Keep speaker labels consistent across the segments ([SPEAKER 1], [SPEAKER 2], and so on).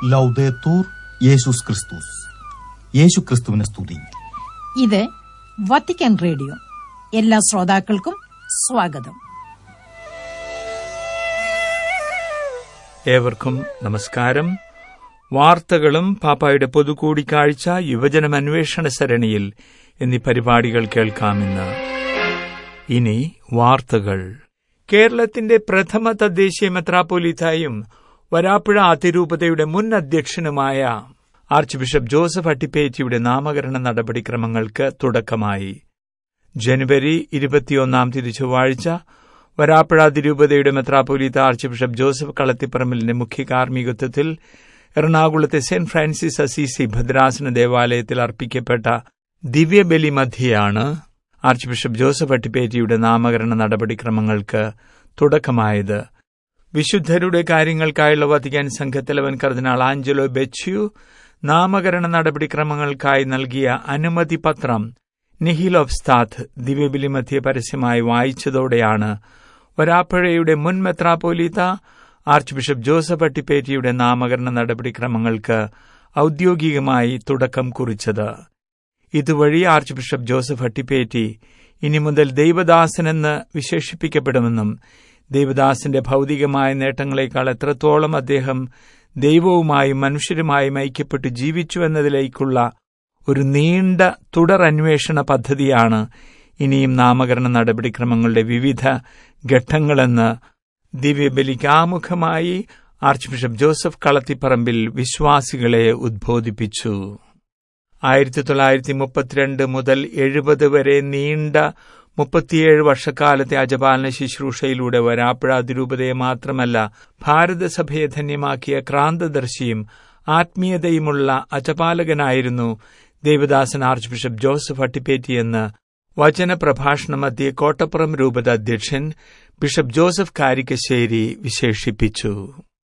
[SPEAKER 1] ലൗദേത്തൂർ യേശുസ് ക്രിസ്തുസ് യേശു ക്രിസ്തുവിനെ സ്തുതി
[SPEAKER 2] ഇത് വത്തിക്കാൻ റേഡിയോ എല്ലാ ശ്രോതാക്കൾക്കും സ്വാഗതം
[SPEAKER 3] ഏവർക്കും നമസ്കാരം വാർത്തകളും പാപ്പായുടെ പൊതുകൂടിക്കാഴ്ച യുവജനം അന്വേഷണ സരണിയിൽ എന്നീ പരിപാടികൾ കേൾക്കാമെന്ന് ഇനി വാർത്തകൾ കേരളത്തിന്റെ പ്രഥമ തദ്ദേശീയ മെത്രാപ്പോലിത്തായും വരാപ്പുഴ അതിരൂപതയുടെ മുൻ അധ്യക്ഷനുമായ ആർച്ച് ബിഷപ്പ് ജോസഫ് അട്ടിപ്പേറ്റിയുടെ നാമകരണ നടപടിക്രമങ്ങൾക്ക് തുടക്കമായി ജനുവരി ഇരുപത്തിയൊന്നാം തീയതി ചൊവ്വാഴ്ച വരാപ്പുഴ അതിരൂപതയുടെ മെത്രാപ്പോലീത്ത ആർച്ച് ബിഷപ്പ് ജോസഫ് കളത്തിപ്പറമ്പിലിന്റെ മുഖ്യ കാർമ്മികത്വത്തിൽ എറണാകുളത്തെ സെന്റ് ഫ്രാൻസിസ് അസീസി ഭദ്രാസന ദേവാലയത്തിൽ അർപ്പിക്കപ്പെട്ട ദിവ്യബലി മധ്യയാണ് ആർച്ച് ബിഷപ്പ് ജോസഫ് അട്ടിപ്പേറ്റിയുടെ നാമകരണ നടപടിക്രമങ്ങൾക്ക് തുടക്കമായത് വിശുദ്ധരുടെ കാര്യങ്ങൾക്കായുള്ള വത്തിക്കാൻ സംഘത്തലവൻ കർദിനാൾ ആഞ്ചലോ ബെച്യു നാമകരണ നടപടിക്രമങ്ങൾക്കായി നൽകിയ അനുമതി പത്രം നിഹിൽ ഓഫ് സ്ഥാത്ത് ദിവ്യബലി മധ്യ പരസ്യമായി വായിച്ചതോടെയാണ് വരാപ്പുഴയുടെ മുൻ മെത്രാപ്പോലീത്ത ആർച്ച് ബിഷപ്പ് ജോസഫ് അട്ടിപ്പേറ്റിയുടെ നാമകരണ നടപടിക്രമങ്ങൾക്ക് ഔദ്യോഗികമായി തുടക്കം കുറിച്ചത് ഇതുവഴി ആർച്ച് ബിഷപ്പ് ജോസഫ് അട്ടിപ്പേറ്റി ഇനി മുതൽ ദൈവദാസനെന്ന് വിശേഷിപ്പിക്കപ്പെടുമെന്നും ദേവദാസന്റെ ഭൗതികമായ നേട്ടങ്ങളെക്കാൾ എത്രത്തോളം അദ്ദേഹം ദൈവവുമായും മനുഷ്യരുമായും ഐക്യപ്പെട്ട് ജീവിച്ചു എന്നതിലേക്കുള്ള ഒരു നീണ്ട തുടർ അന്വേഷണ പദ്ധതിയാണ് ഇനിയും നാമകരണ നടപടിക്രമങ്ങളുടെ വിവിധ ഘട്ടങ്ങളെന്ന് ദിവ്യബലിക്ക് ആമുഖമായി ആർച്ച് ബിഷപ്പ് ജോസഫ് കളത്തിപ്പറമ്പിൽ വിശ്വാസികളെ ഉദ്ബോധിപ്പിച്ചു ആയിരത്തി തൊള്ളായിരത്തി മുപ്പത്തിരണ്ട് മുതൽ എഴുപത് വരെ നീണ്ട മുപ്പത്തിയേഴ് വർഷക്കാലത്തെ അജപാലന ശുശ്രൂഷയിലൂടെ വരാപ്പുഴ അതിരൂപതയെ മാത്രമല്ല ഭാരതസഭയെ ധന്യമാക്കിയ ക്രാന്തദർശിയും ആത്മീയതയുമുള്ള അജപാലകനായിരുന്നു ദേവദാസൻ ആർച്ച് ബിഷപ്പ് ജോസഫ് അട്ടിപ്പേറ്റിയെന്ന് വചനപ്രഭാഷണ മധ്യേ കോട്ടപ്പുറം രൂപത അധ്യക്ഷൻ ബിഷപ്പ് ജോസഫ് കാരിക്കശ്ശേരി വിശേഷിപ്പിച്ചു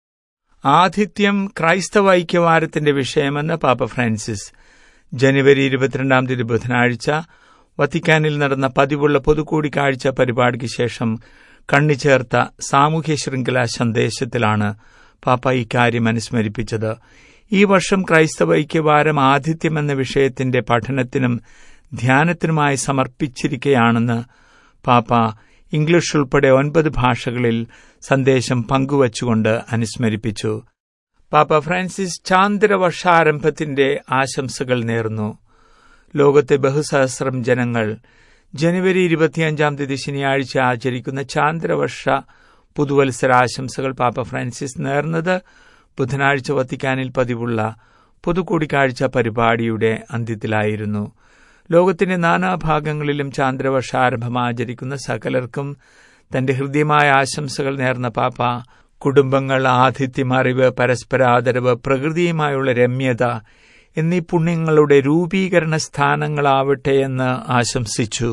[SPEAKER 3] ആതിഥ്യം ക്രൈസ്തവ ഐക്യവാരത്തിന്റെ വിഷയമെന്ന് പാപ്പ ഫ്രാൻസിസ് ജനുവരി ഇരുപത്തിരണ്ടാം തീയതി ബുധനാഴ്ച വത്തിക്കാനിൽ നടന്ന പതിവുള്ള പൊതുകൂടിക്കാഴ്ച പരിപാടിക്ക് ശേഷം കണ്ണിച്ചേർത്ത സാമൂഹ്യ ശൃംഖല സന്ദേശത്തിലാണ് പാപ്പ ഇക്കാര്യം അനുസ്മരിപ്പിച്ചത് ഈ വർഷം ക്രൈസ്തവ ഐക്യവാരം ആതിഥ്യം എന്ന വിഷയത്തിന്റെ പഠനത്തിനും ധ്യാനത്തിനുമായി സമർപ്പിച്ചിരിക്കുകയാണെന്ന് പാപ്പ ഇംഗ്ലീഷ് ഉൾപ്പെടെ ഒൻപത് ഭാഷകളിൽ സന്ദേശം പങ്കുവച്ചുകൊണ്ട് അനുസ്മരിപ്പിച്ചു പാപ്പ ഫ്രാൻസിസ് ചാന്ദ്രവർഷാരംഭത്തിന്റെ ആശംസകൾ നേർന്നു ലോകത്തെ ബഹുസഹസ്രം ജനങ്ങൾ ജനുവരി ഇരുപത്തിയഞ്ചാം തീയതി ശനിയാഴ്ച ആചരിക്കുന്ന ചാന്ദ്രവർഷ പുതുവത്സരാശംസകൾ പാപ്പ ഫ്രാൻസിസ് നേർന്നത് ബുധനാഴ്ച വത്തിക്കാനിൽ പതിവുള്ള പൊതുകൂടിക്കാഴ്ച പരിപാടിയുടെ അന്ത്യത്തിലായിരുന്നു ലോകത്തിന്റെ നാനാഭാഗങ്ങളിലും ചാന്ദ്രവർഷാരംഭം ആചരിക്കുന്ന സകലർക്കും തന്റെ ഹൃദ്യമായ ആശംസകൾ നേർന്ന പാപ്പ കുടുംബങ്ങൾ ആതിഥ്യം അറിവ് പരസ്പര ആദരവ് പ്രകൃതിയുമായുള്ള രമ്യത എന്നീ പുണ്യങ്ങളുടെ രൂപീകരണ സ്ഥാനങ്ങളാവട്ടെ എന്ന് ആശംസിച്ചു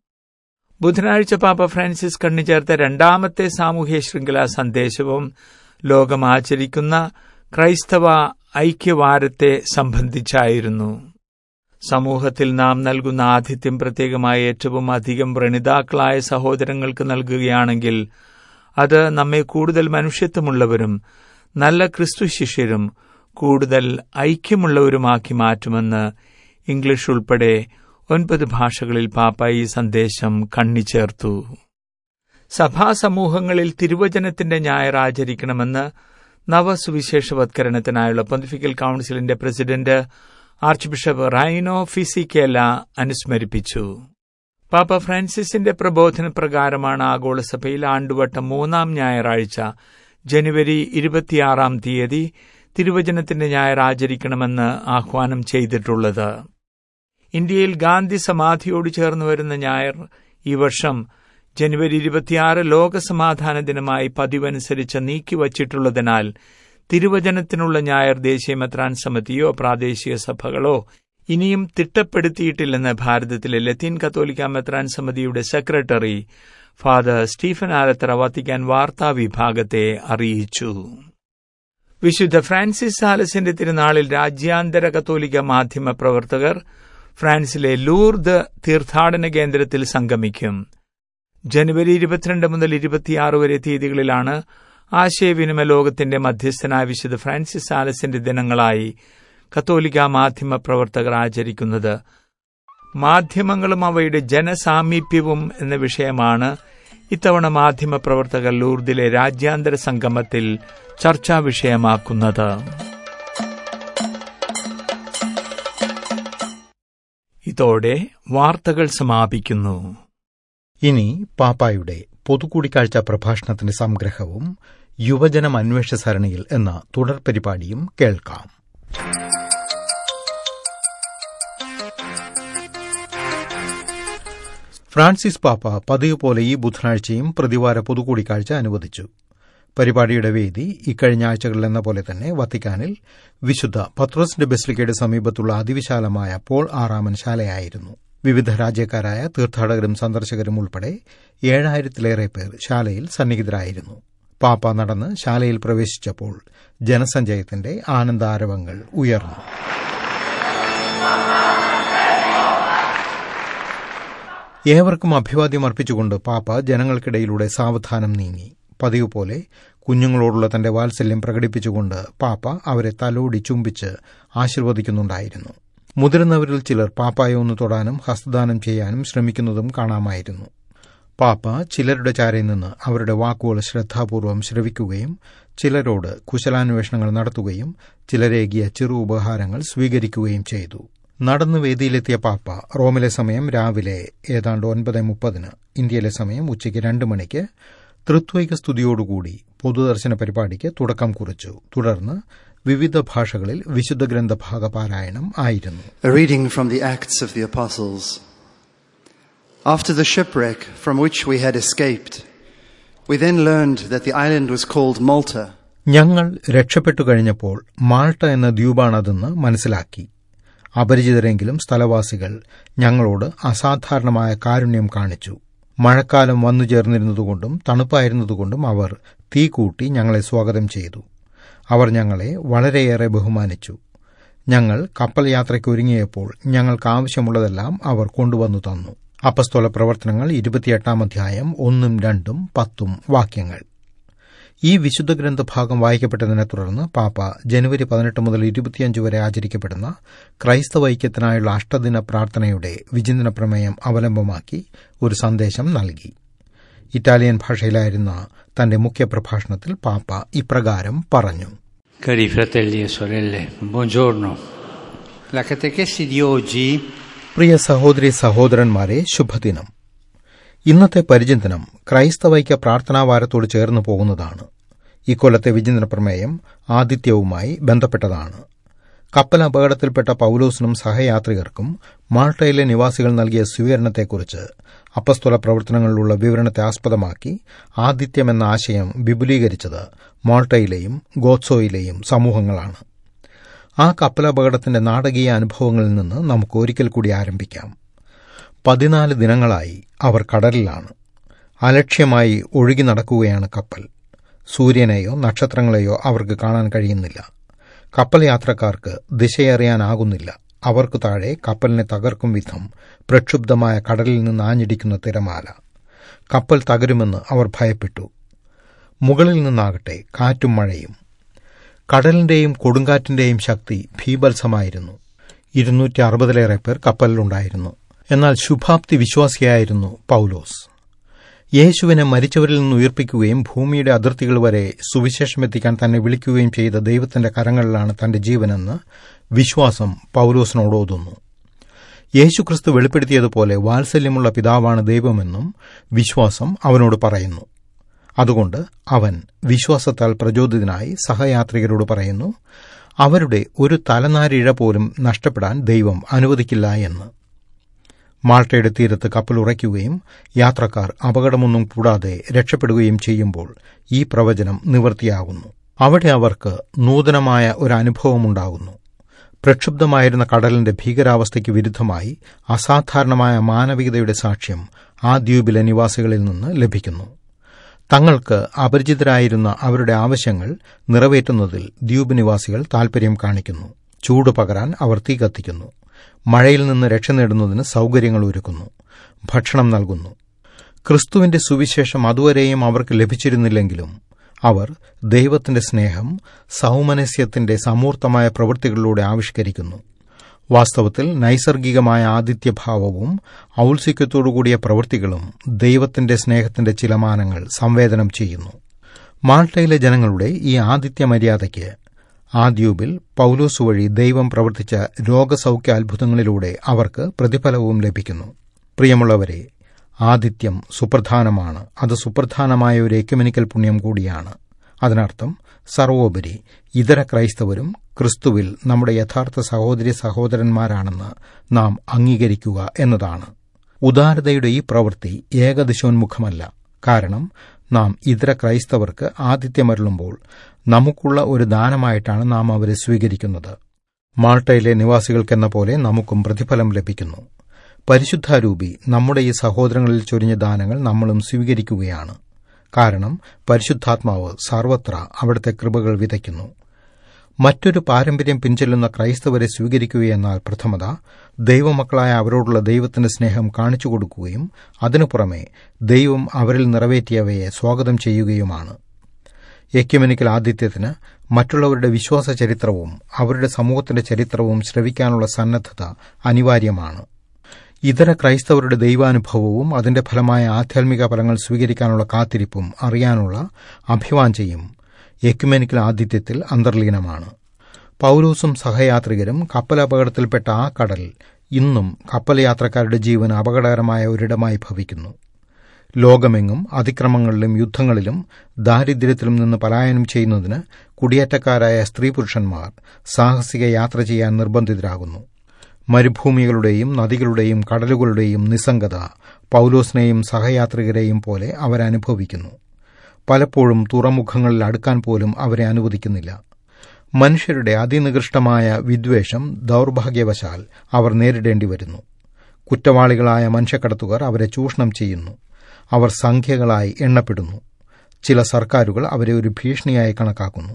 [SPEAKER 3] ബുധനാഴ്ച പാപ്പ ഫ്രാൻസിസ് കണ്ണിച്ചേർത്ത രണ്ടാമത്തെ സാമൂഹ്യ ശൃംഖല സന്ദേശവും ലോകം ആചരിക്കുന്ന ക്രൈസ്തവ ഐക്യവാരത്തെ സംബന്ധിച്ചായിരുന്നു സമൂഹത്തിൽ നാം നൽകുന്ന ആതിഥ്യം പ്രത്യേകമായി ഏറ്റവും അധികം വ്രണിതാക്കളായ സഹോദരങ്ങൾക്ക് നൽകുകയാണെങ്കിൽ അത് നമ്മെ കൂടുതൽ മനുഷ്യത്വമുള്ളവരും നല്ല ക്രിസ്തു ശിഷ്യരും കൂടുതൽ ഐക്യമുള്ളവരുമാക്കി മാറ്റുമെന്ന് ഇംഗ്ലീഷ് ഉൾപ്പെടെ ഒൻപത് ഭാഷകളിൽ പാപ്പ ഈ സന്ദേശം കണ്ണിച്ചേർത്തു സഭാസമൂഹങ്ങളിൽ തിരുവചനത്തിന്റെ ഞായർ ആചരിക്കണമെന്ന് നവസുവിശേഷവത്കരണത്തിനായുള്ള പൊന്തിഫിക്കൽ കൌൺസിലിന്റെ president archbishop Rino Fisichella അനുസ്മരിപ്പിച്ചു പാപ്പ ഫ്രാൻസിസിന്റെ പ്രബോധന പ്രകാരമാണ് ആഗോളസഭയിൽ ആണ്ടുവട്ടം മൂന്നാം ഞായറാഴ്ച ജനുവരി ഇരുപത്തിയാറാം തീയതി തിരുവചനത്തിന്റെ ഞായർ ആചരിക്കണമെന്ന് ആഹ്വാനം ചെയ്തിട്ടുള്ളത് ഇന്ത്യയിൽ ഗാന്ധി സമാധിയോട് ചേർന്ന് വരുന്ന ഞായർ ഈ വർഷം ജനുവരി ഇരുപത്തിയാറ് ലോകസമാധാന ദിനമായി പതിവനുസരിച്ച് നീക്കിവച്ചിട്ടുള്ളതിനാൽ തിരുവചനത്തിനുള്ള ഞായർ ദേശീയ മെത്രാൻ സമിതിയോ പ്രാദേശിക സഭകളോ ഇനിയും തിട്ടപ്പെടുത്തിയിട്ടില്ലെന്ന് ഭാരതത്തിലെ ലത്തീൻ കത്തോലിക്ക മെത്രാൻ സമിതിയുടെ secretary father Stephen Alathara Vatican വാർത്താ വിഭാഗത്തെ അറിയിച്ചു വിശുദ്ധ ഫ്രാൻസിസ് സാലസിന്റെ തിരുനാളിൽ രാജ്യാന്തര കത്തോലിക്ക മാധ്യമ പ്രവർത്തകർ ഫ്രാൻസിലെ ലൂർദ് തീർത്ഥാടന കേന്ദ്രത്തിൽ സംഗമിക്കും ജനുവരി ഇരുപത്തിരണ്ട് മുതൽ ഇരുപത്തിയാറ് വരെ തീയതികളിലാണ് ആശയവിനിമയ ലോകത്തിന്റെ മധ്യസ്ഥനായ വിശുദ്ധ ഫ്രാൻസിസ് സാലസിന്റെ ദിനങ്ങളായി കത്തോലിക്ക മാധ്യമ പ്രവർത്തകർ ആചരിക്കുന്നത് മാധ്യമങ്ങളും അവയുടെ ജനസാമീപ്യവും എന്ന വിഷയമാണ് ഇത്തവണ മാധ്യമ പ്രവർത്തകർ ലൂർദിലെ രാജ്യാന്തര സംഗമത്തിൽ ചർച്ചാ വിഷയമാക്കുന്നത് ഇതോടെ വാർത്തകൾ സമാപിക്കുന്നു
[SPEAKER 1] ഇനി പാപ്പായുടെ പൊതുകൂടിക്കാഴ്ച പ്രഭാഷണത്തിന്റെ സംഗ്രഹവും യുവജനം അന്വേഷ സരണിയിൽ എന്ന തുടർ പരിപാടിയും കേൾക്കാം ഫ്രാൻസിസ് പാപ്പ പതിവ് പോലെ ഈ ബുധനാഴ്ചയും പ്രതിവാര പൊതുകൂടിക്കാഴ്ച അനുവദിച്ചു പരിപാടിയുടെ വേദി ഇക്കഴിഞ്ഞ ആഴ്ചകളിൽ എന്ന പോലെ തന്നെ വത്തിക്കാനിൽ വിശുദ്ധ പത്രോസിന്റെ ബെസ്ലിക്കയുടെ സമീപത്തുള്ള അതിവിശാലമായ പോൾ ആറാമൻ ശാലയായിരുന്നു വിവിധ രാജ്യക്കാരായ തീർത്ഥാടകരും സന്ദർശകരും ഉൾപ്പെടെ ഏഴായിരത്തിലേറെ പേർ ശാലയിൽ സന്നിഹിതരായിരുന്നു പാപ്പ നടന്ന് ശാലയിൽ പ്രവേശിച്ചപ്പോൾ ജനസഞ്ചയത്തിന്റെ ആനന്ദാരവങ്ങൾ ഉയർന്നു ഏവർക്കും അഭിവാദ്യം അർപ്പിച്ചുകൊണ്ട് പാപ്പ ജനങ്ങൾക്കിടയിലൂടെ സാവധാനം നീങ്ങി പതിവ് പോലെ കുഞ്ഞുങ്ങളോടുള്ള തന്റെ വാത്സല്യം പ്രകടിപ്പിച്ചുകൊണ്ട് പാപ്പ അവരെ തലോടി ചുംബിച്ച് ആശീർവദിക്കുന്നുണ്ടായിരുന്നു മുതിർന്നവരിൽ ചിലർ പാപ്പായെ ഒന്ന് തൊടാനും ഹസ്തദാനം ചെയ്യാനും ശ്രമിക്കുന്നതും കാണാമായിരുന്നു പാപ്പ ചിലരുടെ ചാരയിൽ നിന്ന് അവരുടെ വാക്കുകൾ ശ്രദ്ധാപൂർവം ശ്രവിക്കുകയും ചിലരോട് കുശലാന്വേഷണങ്ങൾ നടത്തുകയും ചിലരേകിയ ചെറു ഉപഹാരങ്ങൾ സ്വീകരിക്കുകയും ചെയ്തു നടന്ന് വേദിയിലെത്തിയ പാപ്പ റോമിലെ സമയം രാവിലെ ഏതാണ്ട് ഒൻപത് മുപ്പതിന് ഇന്ത്യയിലെ സമയം ഉച്ചയ്ക്ക് രണ്ട് മണിക്ക് തൃത്വൈക സ്തുതിയോടുകൂടി പൊതുദർശന പരിപാടിക്ക് തുടക്കം കുറിച്ചു തുടർന്ന് വിവിധ ഭാഷകളിൽ വിശുദ്ധ ഗ്രന്ഥ ഭാഗപാരായണം ആയിരുന്നു
[SPEAKER 4] A reading from the Acts of the Apostles. After the shipwreck from which we had escaped, we then learned that the island was called Malta.
[SPEAKER 1] ഞങ്ങൾ രക്ഷപ്പെട്ടു കഴിഞ്ഞപ്പോൾ മാൾട്ട എന്ന ദ്വീപാണതെന്ന് മനസ്സിലാക്കി അപരിചിതരെങ്കിലും സ്ഥലവാസികൾ ഞങ്ങളോട് അസാധാരണമായ കാരുണ്യം കാണിച്ചു മഴക്കാലം വന്നു ചേർന്നിരുന്നതുകൊണ്ടും തണുപ്പായിരുന്നതുകൊണ്ടും അവർ തീ കൂട്ടി ഞങ്ങളെ സ്വാഗതം ചെയ്തു അവർ ഞങ്ങളെ വളരെയേറെ ബഹുമാനിച്ചു ഞങ്ങൾ കപ്പൽ യാത്രയ്ക്ക് ഒരുങ്ങിയപ്പോൾ ഞങ്ങൾക്ക് ആവശ്യമുള്ളതെല്ലാം അവർ കൊണ്ടുവന്നു തന്നു അപ്പസ്തോല പ്രവർത്തനങ്ങൾ ഇരുപത്തിയെട്ടാം അധ്യായം ഒന്നും രണ്ടും പത്തും വാക്യങ്ങൾ ഈ വിശുദ്ധ ഗ്രന്ഥഭാഗം വായിക്കപ്പെട്ടതിനെ തുടർന്ന് പാപ്പ ജനുവരി പതിനെട്ട് മുതൽ ഇരുപത്തിയഞ്ച് വരെ ആചരിക്കപ്പെടുന്ന ക്രൈസ്തവ ഐക്യത്തിനായുള്ള അഷ്ടദിന പ്രാർത്ഥനയുടെ വിചിന്തന പ്രമേയം അവലംബമാക്കി ഒരു സന്ദേശം നൽകി ഇറ്റാലിയൻ ഭാഷയിലായിരുന്ന തന്റെ മുഖ്യപ്രഭാഷണത്തിൽ പാപ്പ ഇപ്രകാരം പറഞ്ഞു
[SPEAKER 5] Cari fratelli e sorelle, buongiorno. La catechesi di oggi
[SPEAKER 1] പ്രിയ സഹോദരി സഹോദരന്മാരെ ശുഭദിനം ഇന്നത്തെ പരിചിന്തനം ക്രൈസ്തവൈക്യ പ്രാർത്ഥനാവാരത്തോട് ചേർന്ന് പോകുന്നതാണ് ഇക്കൊല്ലത്തെ വിചിന്തന പ്രമേയം ആതിഥ്യവുമായി ബന്ധപ്പെട്ടതാണ് കപ്പൽ അപകടത്തിൽപ്പെട്ട പൌലോസിനും സഹയാത്രികർക്കും മാൾട്ടയിലെ നിവാസികൾ നൽകിയ സ്വീകരണത്തെക്കുറിച്ച് അപ്പസ്തോല പ്രവർത്തനങ്ങളിലുള്ള വിവരണത്തെ ആസ്പദമാക്കി ആതിഥ്യം എന്ന ആശയം വിപുലീകരിച്ചത് മാൾട്ടയിലെയും ഗോത്സോയിലെയും സമൂഹങ്ങളാണ് ആ കപ്പലപകടത്തിന്റെ നാടകീയ അനുഭവങ്ങളിൽ നിന്ന് നമുക്ക് ഒരിക്കൽ കൂടി ആരംഭിക്കാം പതിനാല് ദിനങ്ങളായി അവർ കടലിലാണ് അലക്ഷ്യമായി ഒഴുകി നടക്കുകയാണ് കപ്പൽ സൂര്യനെയോ നക്ഷത്രങ്ങളെയോ അവർക്ക് കാണാൻ കഴിയുന്നില്ല കപ്പൽ യാത്രക്കാർക്ക് ദിശയറിയാനാകുന്നില്ല അവർക്ക് താഴെ കപ്പലിനെ തകർക്കും വിധം പ്രക്ഷുബ്ധമായ കടലിൽ നിന്ന് ആഞ്ഞിടിക്കുന്ന തിരമാല കപ്പൽ തകരുമെന്ന് അവർ ഭയപ്പെട്ടു മുകളിൽ നിന്നാകട്ടെ കാറ്റും മഴയും കടലിന്റെയും കൊടുങ്കാറ്റിന്റെയും ശക്തി ഭീപത്സമായിരുന്നു ഇരുന്നൂറ്റി അറുപതിലേറെ പേർ കപ്പലിലുണ്ടായിരുന്നു എന്നാൽ ശുഭാപ്തി വിശ്വാസിയായിരുന്നു പൌലോസ് യേശുവിനെ മരിച്ചവരിൽ നിന്ന് ഉയർപ്പിക്കുകയും ഭൂമിയുടെ അതിർത്തികൾ വരെ സുവിശേഷമെത്തിക്കാൻ തന്നെ വിളിക്കുകയും ചെയ്ത ദൈവത്തിന്റെ കരങ്ങളിലാണ് തന്റെ ജീവനെന്ന് വിശ്വാസം പൌലോസിനോട് ഓതുന്നു യേശുക്രിസ്തു വെളിപ്പെടുത്തിയതുപോലെ വാത്സല്യമുള്ള പിതാവാണ് ദൈവമെന്നും വിശ്വാസം അവനോട് പറയുന്നു അതുകൊണ്ട് അവൻ വിശ്വാസത്താൽ പ്രചോദിതനായി സഹയാത്രികരോട് പറയുന്നു അവരുടെ ഒരു തലനാരിഴ പോലും നഷ്ടപ്പെടാൻ ദൈവം അനുവദിക്കില്ല എന്ന് മാൾട്ടയുടെ തീരത്ത് കപ്പൽ ഉറയ്ക്കുകയും യാത്രക്കാർ അപകടമൊന്നും കൂടാതെ രക്ഷപ്പെടുകയും ചെയ്യുമ്പോൾ ഈ പ്രവചനം നിവൃത്തിയാകുന്നു അവിടെ അവർക്ക് നൂതനമായ ഒരു അനുഭവമുണ്ടാകുന്നു പ്രക്ഷുബ്ധമായിരുന്ന കടലിന്റെ ഭീകരാവസ്ഥയ്ക്ക് വിരുദ്ധമായി അസാധാരണമായ മാനവികതയുടെ സാക്ഷ്യം ആ ദ്വീപിലെ നിവാസികളിൽ നിന്ന് ലഭിക്കുന്നു തങ്ങൾക്ക് അപരിചിതരായിരുന്ന അവരുടെ ആവശ്യങ്ങൾ നിറവേറ്റുന്നതിൽ ദ്വീപ് നിവാസികൾ താൽപര്യം കാണിക്കുന്നു ചൂട് പകരാൻ അവർ തീ കത്തിക്കുന്നു മഴയിൽ നിന്ന് രക്ഷ നേടുന്നതിന് സൗകര്യങ്ങൾ ഒരുക്കുന്നു ഭക്ഷണം നൽകുന്നു ക്രിസ്തുവിന്റെ സുവിശേഷം അതുവരെയും അവർക്ക് ലഭിച്ചിരുന്നില്ലെങ്കിലും അവർ ദൈവത്തിന്റെ സ്നേഹം സൗമനസ്യത്തിന്റെ സമൂർത്തമായ പ്രവൃത്തികളിലൂടെ ആവിഷ്കരിക്കുന്നു വാസ്തവത്തിൽ നൈസർഗികമായ ആതിഥ്യഭാവവും ഔത്സുക്യത്തോടുകൂടിയ പ്രവൃത്തികളും ദൈവത്തിന്റെ സ്നേഹത്തിന്റെ ചില മാനങ്ങൾ സംവേദനം ചെയ്യുന്നു മാൾട്ടയിലെ ജനങ്ങളുടെ ഈ ആതിഥ്യ മര്യാദയ്ക്ക് ആ ദ്വീപിൽ പൌലോസ് വഴി ദൈവം പ്രവർത്തിച്ച രോഗസൗഖ്യ അത്ഭുതങ്ങളിലൂടെ അവർക്ക് പ്രതിഫലവും ലഭിക്കുന്നു പ്രിയമുള്ളവരെ ആതിഥ്യം സുപ്രധാനമാണ് അത് സുപ്രധാനമായ ഒരു എക്യുമെനിക്കൽ പുണ്യം കൂടിയാണ് അതിനർത്ഥം സർവോപരി ഇതര ക്രൈസ്തവരും ക്രിസ്തുവിൽ നമ്മുടെ യഥാർത്ഥ സഹോദരി സഹോദരന്മാരാണെന്ന് നാം അംഗീകരിക്കുക എന്നതാണ് ഉദാരതയുടെ ഈ പ്രവൃത്തി ഏകദിശോന്മുഖമല്ല കാരണം നാം ഇതര ക്രൈസ്തവർക്ക് ആതിഥ്യമരുളുമ്പോൾ നമുക്കുള്ള ഒരു ദാനമായിട്ടാണ് നാം അവരെ സ്വീകരിക്കുന്നത് മാൾട്ടയിലെ നിവാസികൾക്കെന്ന പോലെ നമുക്കും പ്രതിഫലം ലഭിക്കുന്നു പരിശുദ്ധാരൂപി നമ്മുടെ ഈ സഹോദരങ്ങളിൽ ചൊരിഞ്ഞ ദാനങ്ങൾ നമ്മളും സ്വീകരിക്കുകയാണ് കാരണം പരിശുദ്ധാത്മാവ് സർവത്ര അവിടുത്തെ കൃപകൾ വിതയ്ക്കുന്നു മറ്റൊരു പാരമ്പര്യം പിൻചെല്ലുന്ന ക്രൈസ്തവരെ സ്വീകരിക്കുകയെന്നാൽ പ്രഥമത ദൈവമക്കളായ അവരോടുള്ള ദൈവത്തിന്റെ സ്നേഹം കാണിച്ചു കൊടുക്കുകയും അതിനു പുറമെ ദൈവം അവരിൽ നിറവേറ്റിയവയെ സ്വാഗതം ചെയ്യുകയുമാണ് എക്യുമെനിക്കൽ ആതിഥ്യത്തിന് മറ്റുള്ളവരുടെ വിശ്വാസ ചരിത്രവും അവരുടെ സമൂഹത്തിന്റെ ചരിത്രവും ശ്രവിക്കാനുള്ള സന്നദ്ധത അനിവാര്യമാണ് ഇതര ക്രൈസ്തവരുടെ ദൈവാനുഭവവും അതിന്റെ ഫലമായ ആധ്യാത്മിക ഫലങ്ങൾ സ്വീകരിക്കാനുള്ള കാത്തിരിപ്പും അറിയാനുള്ള അഭിവാഞ്ചയും എക്യുമെനിക്കൽ ആതിഥ്യത്തിൽ അന്തർലീനമാണ് പൌരൂസും സഹയാത്രികരും കപ്പലപകടത്തിൽപ്പെട്ട ആ കടൽ ഇന്നും കപ്പൽ യാത്രക്കാരുടെ ജീവൻ അപകടകരമായ ഒരിടമായി ഭവിക്കുന്നു ലോകമെങ്ങും അതിക്രമങ്ങളിലും യുദ്ധങ്ങളിലും ദാരിദ്ര്യത്തിലും നിന്ന് പലായനം ചെയ്യുന്നതിന് കുടിയേറ്റക്കാരായ സ്ത്രീ പുരുഷന്മാർ സാഹസിക യാത്ര ചെയ്യാൻ നിർബന്ധിതരാകുന്നു മരുഭൂമികളുടെയും നദികളുടെയും കടലുകളുടെയും നിസ്സംഗത പൌലോസിനെയും സഹയാത്രികരെയും പോലെ അവരനുഭവിക്കുന്നു പലപ്പോഴും തുറമുഖങ്ങളിൽ അടുക്കാൻ പോലും അവരെ അനുവദിക്കുന്നില്ല മനുഷ്യരുടെ അതിനികൃഷ്ടമായ വിദ്വേഷം ദൌർഭാഗ്യവശാൽ അവർ നേരിടേണ്ടി വരുന്നു കുറ്റവാളികളായ മനുഷ്യക്കടത്തുകാർ അവരെ ചൂഷണം ചെയ്യുന്നു അവർ സംഖ്യകളായി എണ്ണപ്പെടുന്നു ചില സർക്കാരുകൾ അവരെ ഒരു ഭീഷണിയായി കണക്കാക്കുന്നു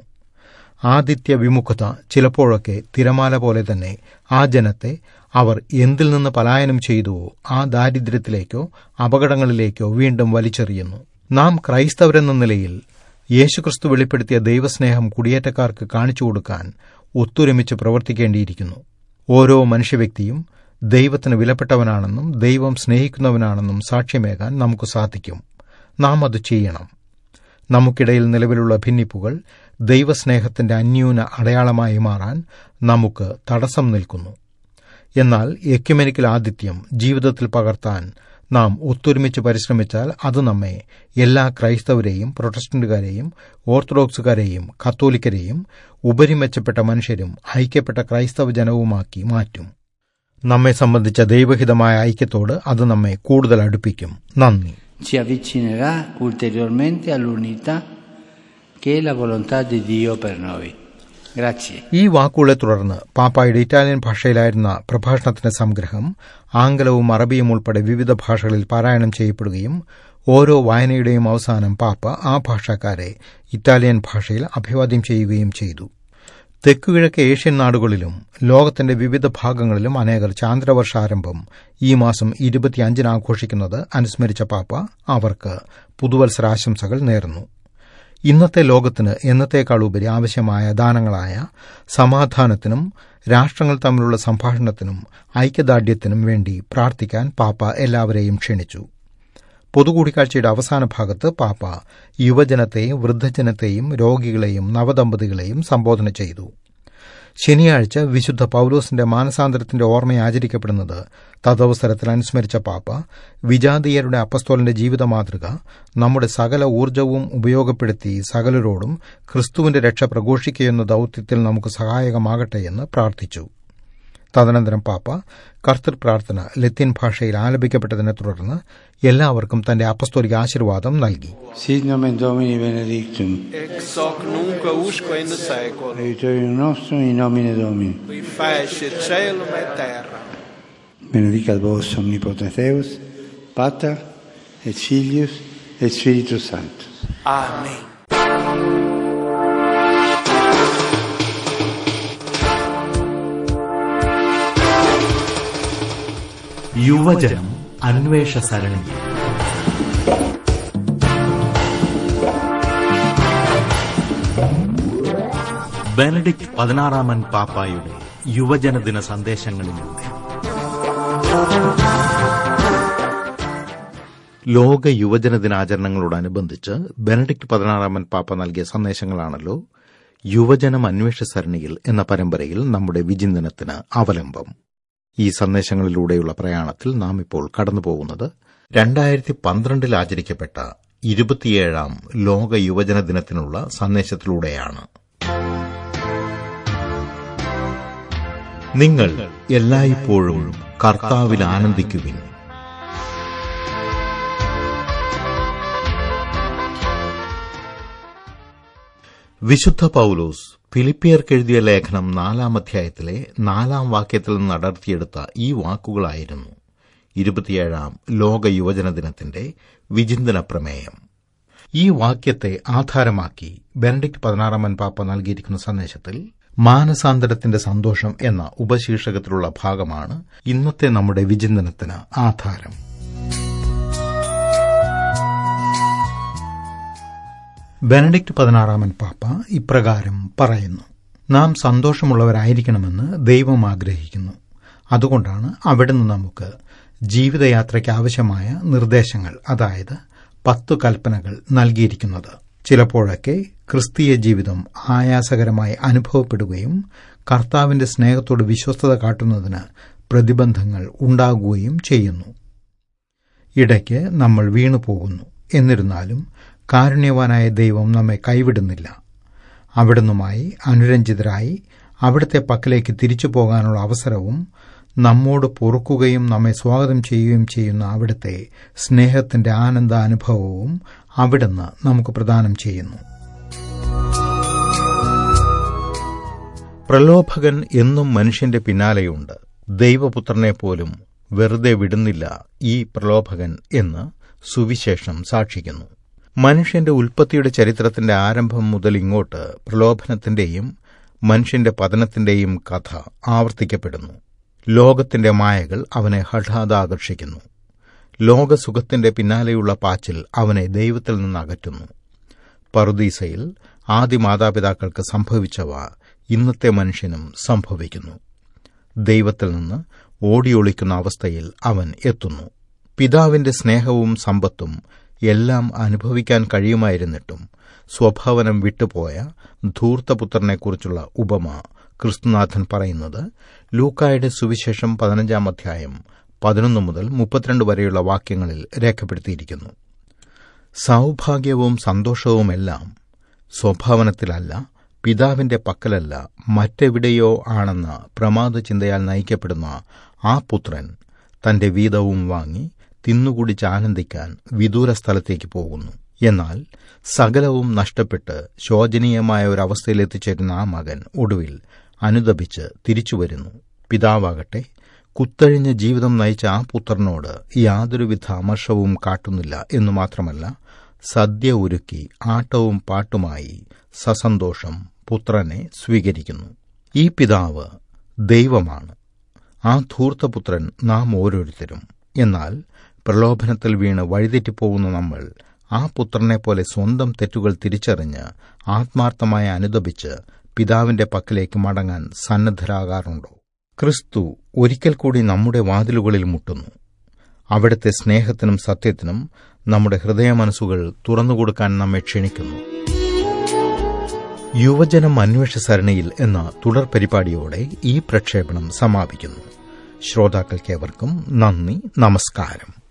[SPEAKER 1] ആദിത്യ വിമുഖത ചിലപ്പോഴൊക്കെ തിരമാല പോലെ തന്നെ ആ ജനത്തെ അവർ എന്തിൽ നിന്ന് പലായനം ചെയ്തുവോ ആ ദാരിദ്ര്യത്തിലേക്കോ അപകടങ്ങളിലേക്കോ വീണ്ടും വലിച്ചെറിയുന്നു നാം ക്രൈസ്തവരെന്ന നിലയിൽ യേശുക്രിസ്തു വെളിപ്പെടുത്തിയ ദൈവസ്നേഹം കുടിയേറ്റക്കാർക്ക് കാണിച്ചു കൊടുക്കാൻ ഒത്തൊരുമിച്ച് പ്രവർത്തിക്കേണ്ടിയിരിക്കുന്നു ഓരോ മനുഷ്യവ്യക്തിയും ദൈവത്തിന് വിലപ്പെട്ടവനാണെന്നും ദൈവം സ്നേഹിക്കുന്നവനാണെന്നും സാക്ഷ്യമേകാൻ നമുക്ക് സാധിക്കും നാം അത് ചെയ്യണം നമുക്കിടയിൽ നിലവിലുള്ള ഭിന്നിപ്പുകൾ ദൈവസ്നേഹത്തിന്റെ അന്യൂന അടയാളമായി മാറാൻ നമുക്ക് തടസ്സം നിൽക്കുന്നു എന്നാൽ എക്യുമെനിക്കൽ ആതിഥ്യം ജീവിതത്തിൽ പകർത്താൻ നാം ഒത്തൊരുമിച്ച് പരിശ്രമിച്ചാൽ അത് നമ്മെ എല്ലാ ക്രൈസ്തവരെയും പ്രൊട്ടസ്റ്റന്റുകാരെയും ഓർത്തഡോക്സുകാരെയും കത്തോലിക്കരെയും ഉപരിമെച്ചപ്പെട്ട മനുഷ്യരും ഐക്യപ്പെട്ട ക്രൈസ്തവ ജനവുമാക്കി മാറ്റും നമ്മെ സംബന്ധിച്ച ദൈവഹിതമായ ഐക്യത്തോട് അത് നമ്മെ കൂടുതൽ അടുപ്പിക്കും നന്ദി
[SPEAKER 5] ci avvicinerà ulteriormente all'unità che è la volontà di Dio per noi. Grazie.
[SPEAKER 1] ഈ വാക്കുകളെ തുടർന്ന് പാപ്പായുടെ ഇറ്റാലിയൻ ഭാഷയിലായിരുന്ന പ്രഭാഷണത്തിന്റെ സംഗ്രഹം ആംഗലവും അറബിയും ഉൾപ്പെടെ വിവിധ ഭാഷകളിൽ പാരായണം ചെയ്യപ്പെടുകയും ഓരോ വായനയുടെയും അവസാനം പാപ്പ ആ ഭാഷക്കാരെ ഇറ്റാലിയൻ ഭാഷയിൽ അഭിവാദ്യം ചെയ്യുകയും ചെയ്തു തെക്കുകിഴക്ക് ഏഷ്യൻ നാടുകളിലും ലോകത്തിന്റെ വിവിധ ഭാഗങ്ങളിലും അനേകർ ചാന്ദ്രവർഷാരംഭം ഈ മാസം ഇരുപത്തിയഞ്ചിന് ആഘോഷിക്കുന്നത് അനുസ്മരിച്ച പാപ്പ അവർക്ക് പുതുവത്സരാശംസകൾ നേർന്നു ഇന്നത്തെ ലോകത്തിന് എന്നത്തേക്കാൾ ഉപരി ആവശ്യമായ ദാനങ്ങളായ സമാധാനത്തിനും രാഷ്ട്രങ്ങൾ തമ്മിലുള്ള സംഭാഷണത്തിനും ഐക്യദാർഢ്യത്തിനും വേണ്ടി പ്രാർത്ഥിക്കാൻ പാപ്പ എല്ലാവരെയും ക്ഷണിച്ചു പൊതുകൂടിക്കാഴ്ചയുടെ അവസാന ഭാഗത്ത് പാപ്പ യുവജനത്തെയും വൃദ്ധജനത്തെയും രോഗികളെയും നവദമ്പതികളെയും സംബോധന ചെയ്തു ശനിയാഴ്ച വിശുദ്ധ പൌലോസിന്റെ മാനസാന്തരത്തിന്റെ ഓർമ്മ ആചരിക്കപ്പെടുന്നത് തദവസരത്തിൽ അനുസ്മരിച്ച പാപ്പ വിജാതീയരുടെ അപ്പസ്തോലന്റെ ജീവിത മാതൃക നമ്മുടെ സകല ഊർജവും ഉപയോഗപ്പെടുത്തി സകലരോടും ക്രിസ്തുവിന്റെ രക്ഷ പ്രഘോഷിക്കുകയെന്ന ദൌത്യത്തിൽ നമുക്ക് സഹായകമാകട്ടെ എന്ന് പ്രാർത്ഥിച്ചു തദനന്തരം പാപ്പ കർത്തൃ പ്രാർത്ഥന ലത്തീൻ ഭാഷയിൽ ആലപിക്കപ്പെട്ടതിനെ തുടർന്ന് എല്ലാവർക്കും തന്റെ അപ്പസ്തോലിക ആശീർവാദം നൽകി
[SPEAKER 5] Sit nomen Domini benedictum.
[SPEAKER 6] ex hoc nunc usque in seculum,
[SPEAKER 5] Aiutorium nostrum in nomine Domini.
[SPEAKER 6] qui fece celum et terra.
[SPEAKER 5] Benedicat vos omnipotens Deus, Pater et Filius et Spiritus Sanctus.
[SPEAKER 6] Amen.
[SPEAKER 7] യുവജനം അന്വേഷ സരണി Benedict പതിനാറാമൻ പാപ്പായുടെ യുവജനദിന സന്ദേശങ്ങളിലൂടെ
[SPEAKER 1] ലോക യുവജന ദിനാചരണങ്ങളോടനുബന്ധിച്ച് Benedict പതിനാറാമൻ പാപ്പ നൽകിയ സന്ദേശങ്ങളാണല്ലോ യുവജനം അന്വേഷ സരണിയിൽ എന്ന പരമ്പരയിൽ നമ്മുടെ വിചിന്തനത്തിന് അവലംബം ഈ സന്ദേശങ്ങളിലൂടെയുള്ള പ്രയാണത്തിൽ നാം ഇപ്പോൾ കടന്നുപോകുന്നത് രണ്ടായിരത്തി പന്ത്രണ്ടിൽ ആചരിക്കപ്പെട്ട ഇരുപത്തിയേഴാം ലോക യുവജന ദിനത്തിനുള്ള സന്ദേശത്തിലൂടെയാണ് നിങ്ങൾ എല്ലായ്പ്പോഴും കർത്താവിൽ ആനന്ദിക്കുവിൻ വിശുദ്ധ പൌലോസ് ഫിലിപ്പിയർക്കെഴുതിയ ലേഖനം നാലാം അധ്യായത്തിലെ നാലാം വാക്യത്തിൽ നിന്ന് അടർത്തിയെടുത്ത ഈ വാക്കുകളായിരുന്നു ഇരുപത്തിയേഴാം ലോക യുവജന ദിനത്തിന്റെ വിചിന്തന പ്രമേയം ഈ വാക്യത്തെ ആധാരമാക്കി ബെനഡിക്ട് പതിനാറാമൻ പാപ്പ നൽകിയിരിക്കുന്ന സന്ദേശത്തിൽ മാനസാന്തരത്തിന്റെ സന്തോഷം എന്ന ഉപശീർഷകത്തിലുള്ള ഭാഗമാണ് ഇന്നത്തെ നമ്മുടെ വിചിന്തനത്തിന് ആധാരം ബെനഡിക്ട് പതിനാറാമൻ പാപ്പ ഇപ്രകാരം പറയുന്നു നാം സന്തോഷമുള്ളവരായിരിക്കണമെന്ന് ദൈവം ആഗ്രഹിക്കുന്നു അതുകൊണ്ടാണ് അവിടുന്ന് നമുക്ക് ജീവിതയാത്രയ്ക്ക് ആവശ്യമായ നിർദ്ദേശങ്ങൾ അതായത് പത്തു കൽപ്പനകൾ നൽകിയിരിക്കുന്നത് ചിലപ്പോഴൊക്കെ ക്രിസ്തീയ ജീവിതം ആയാസകരമായി അനുഭവപ്പെടുകയും കർത്താവിന്റെ സ്നേഹത്തോട് വിശ്വസ്തത കാട്ടുന്നതിന് പ്രതിബന്ധങ്ങൾ ഉണ്ടാകുകയും ചെയ്യുന്നു ഇടയ്ക്ക് നമ്മൾ വീണുപോകുന്നു എന്നിരുന്നാലും കാരുണ്യവാനായ ദൈവം നമ്മെ കൈവിടുന്നില്ല അവിടുന്നുമായി അനുരഞ്ജിതരായി അവിടുത്തെ പക്കലേക്ക് തിരിച്ചു പോകാനുള്ള അവസരവും നമ്മോട് പൊറുക്കുകയും നമ്മെ സ്വാഗതം ചെയ്യുകയും ചെയ്യുന്ന അവിടുത്തെ സ്നേഹത്തിന്റെ ആനന്ദ അനുഭവവും അവിടുന്ന് നമുക്ക് പ്രദാനം ചെയ്യുന്നു പ്രലോഭകൻ എന്നും മനുഷ്യന്റെ പിന്നാലെയുണ്ട് ദൈവപുത്രനെ പോലും വെറുതെ വിടുന്നില്ല ഈ പ്രലോഭകൻ എന്ന് സുവിശേഷം സാക്ഷിക്കുന്നു മനുഷ്യന്റെ ഉൽപ്പത്തിയുടെ ചരിത്രത്തിന്റെ ആരംഭം മുതൽ ഇങ്ങോട്ട് പ്രലോഭനത്തിന്റെയും മനുഷ്യന്റെ പതനത്തിന്റെയും കഥ ആവർത്തിക്കപ്പെടുന്നു ലോകത്തിന്റെ മായകൾ അവനെ ഹഠാത് ആകർഷിക്കുന്നു ലോകസുഖത്തിന്റെ പിന്നാലെയുള്ള പാച്ചിൽ അവനെ ദൈവത്തിൽ നിന്ന് അകറ്റുന്നു പറുദീസയിൽ ആദ്യ മാതാപിതാക്കൾക്ക് സംഭവിച്ചവ ഇന്നത്തെ മനുഷ്യനും സംഭവിക്കുന്നു ദൈവത്തിൽ നിന്ന് ഓടിയൊളിക്കുന്ന അവസ്ഥയിൽ അവൻ എത്തുന്നു പിതാവിന്റെ സ്നേഹവും സമ്പത്തും എല്ലാം അനുഭവിക്കാൻ കഴിയുമായിരുന്നിട്ടും സ്വഭാവനം വിട്ടുപോയ ധൂർത്തപുത്രനെക്കുറിച്ചുള്ള ഉപമ ക്രിസ്തുനാഥൻ പറയുന്നത് ലൂക്കായുടെ സുവിശേഷം പതിനഞ്ചാം അധ്യായം പതിനൊന്ന് മുതൽ മുപ്പത്തിരണ്ട് വരെയുള്ള വാക്യങ്ങളിൽ രേഖപ്പെടുത്തിയിരിക്കുന്നു സൗഭാഗ്യവും സന്തോഷവുമെല്ലാം സ്വഭാവനത്തിലല്ല പിതാവിന്റെ പക്കലല്ല മറ്റെവിടെയോ ആണെന്ന പ്രമാദ ചിന്തയാൽ നയിക്കപ്പെടുന്ന ആ പുത്രൻ തന്റെ വീതവും വാങ്ങി തിന്നുകുടിച്ച് ആനന്ദിക്കാൻ വിദൂര സ്ഥലത്തേക്ക് പോകുന്നു എന്നാൽ സകലവും നഷ്ടപ്പെട്ട് ശോചനീയമായ ഒരവസ്ഥയിലെത്തിച്ചേരുന്ന ആ മകൻ ഒടുവിൽ അനുദപിച്ച് തിരിച്ചുവരുന്നു പിതാവാകട്ടെ കുത്തഴിഞ്ഞ ജീവിതം നയിച്ച ആ പുത്രനോട് യാതൊരുവിധ അമർഷവും കാട്ടുന്നില്ല എന്നു മാത്രമല്ല സദ്യ ഒരുക്കി ആട്ടവും പാട്ടുമായി സസന്തോഷം പുത്രനെ സ്വീകരിക്കുന്നു ഈ പിതാവ് ദൈവമാണ് ആ ധൂർത്തപുത്രൻ നാം ഓരോരുത്തരും എന്നാൽ പ്രലോഭനത്തിൽ വീണ് വഴിതെറ്റിപ്പോകുന്ന നമ്മൾ ആ പുത്രനെപ്പോലെ സ്വന്തം തെറ്റുകൾ തിരിച്ചറിഞ്ഞ് ആത്മാർത്ഥമായി അനുദപിച്ച് പിതാവിന്റെ പക്കലേക്ക് മടങ്ങാൻ സന്നദ്ധരാകാറുണ്ടോ ക്രിസ്തു ഒരിക്കൽ കൂടി നമ്മുടെ വാതിലുകളിൽ മുട്ടുന്നു അവിടുത്തെ സ്നേഹത്തിനും സത്യത്തിനും നമ്മുടെ ഹൃദയമനസ്സുകൾ തുറന്നുകൊടുക്കാൻ നമ്മെ ക്ഷണിക്കുന്നു യുവജനം അന്വേഷ സരണിയിൽ എന്ന തുടർ പരിപാടിയോടെ ഈ പ്രക്ഷേപണം സമാപിക്കുന്നു ശ്രോതാക്കൾക്കേവർക്കും നന്ദി നമസ്കാരം